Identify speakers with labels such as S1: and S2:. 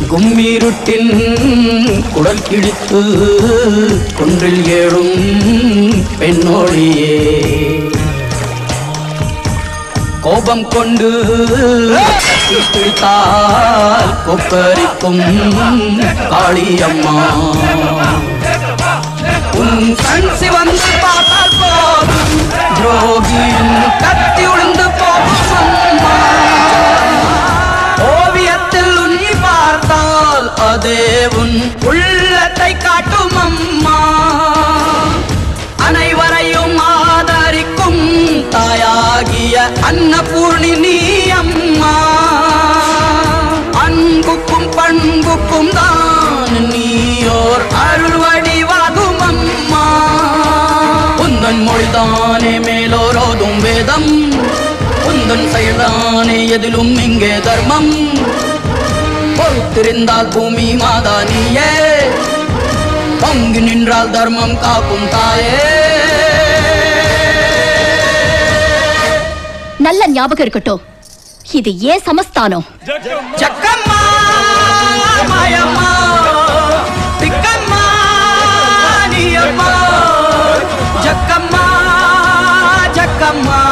S1: கும்மிருட்டின் குடல் கிழித்து குன்றில் ஏழும் பெண்ணோழியே கோபம் கொண்டு கத்தி பிடித்தால் கொப்பரிக்கும் காளியம்மா உன் கண் சிவந்து பார்த்தால் போதும் துரோகியின் கத்தி உளுந்து போகும் அம்மா ஓவியத்தில் உன்னை பார்த்தால் அதே உன் உள்ளத்தை காட்டும் அம்மா அனைவரையும் ஆதரிக்கும் தாயாகிய அன்னபூர்ணி நீ அம்மா அன்புக்கும் பண்புக்கும் தான் நீயோர் அருள் வடிவாகும் அம்மா உந்தன் மொழிதானே மேலோரோதும் வேதம் உந்தன் செயல்தானே எதிலும் இங்கே தர்மம் பொறுத்திருந்தால் பூமி மாதா நீயே பங்கு நின்றால் தர்மம் காக்கும் தாயே
S2: நல்ல ஞாபகம் இருக்கட்டும் இது ஏன் சமஸ்தானம்
S1: ஜக்கம்மா மாயம்மா திக்கம்மா நீயம்மா ஜக்கம்மா ஜக்கம்மா